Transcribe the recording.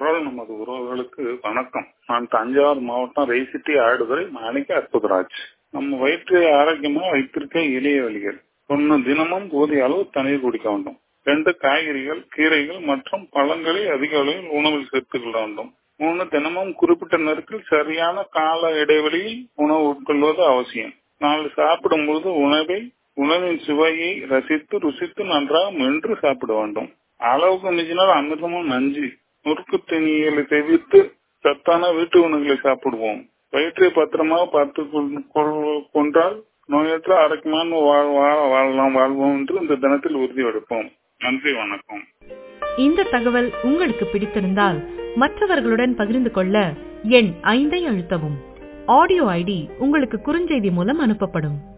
குரல் நமது உறவுகளுக்கு வணக்கம் நான் தஞ்சாவூர் மாவட்டம் ரைசிட்டி ஆடுதுறை மாணிக்க அற்புதராஜ் நம்ம வயிற்றை ஆரோக்கியமா வைத்திருக்க எளிய வழிகள் ஒன்னு தினமும் போதிய அளவு தண்ணீர் குடிக்க வேண்டும் ரெண்டு காய்கறிகள் கீரைகள் மற்றும் பழங்களை அதிக அளவில் உணவில் சேர்த்துக் கொள்ள வேண்டும் மூணு தினமும் குறிப்பிட்ட நேரத்தில் சரியான கால இடைவெளியில் உணவு உட்கொள்வது அவசியம் நாலு சாப்பிடும்போது உணவை உணவின் சுவையை ரசித்து ருசித்து நன்றாக மென்று சாப்பிட வேண்டும் அளவுக்கு மிஞ்சினால் அமிர்தமும் நஞ்சு நுறுக்கு தண்ணிகளை தவிர்த்து சத்தான வீட்டு உணவுகளை சாப்பிடுவோம் வயிற்றை பத்திரமாக பார்த்து கொண்டால் நோயற்ற ஆரோக்கியமான வாழலாம் வாழ்வோம் என்று இந்த தினத்தில் உறுதி எடுப்போம் நன்றி வணக்கம் இந்த தகவல் உங்களுக்கு பிடித்திருந்தால் மற்றவர்களுடன் பகிர்ந்து கொள்ள எண் ஐந்தை அழுத்தவும் ஆடியோ ஐடி உங்களுக்கு குறுஞ்செய்தி மூலம் அனுப்பப்படும்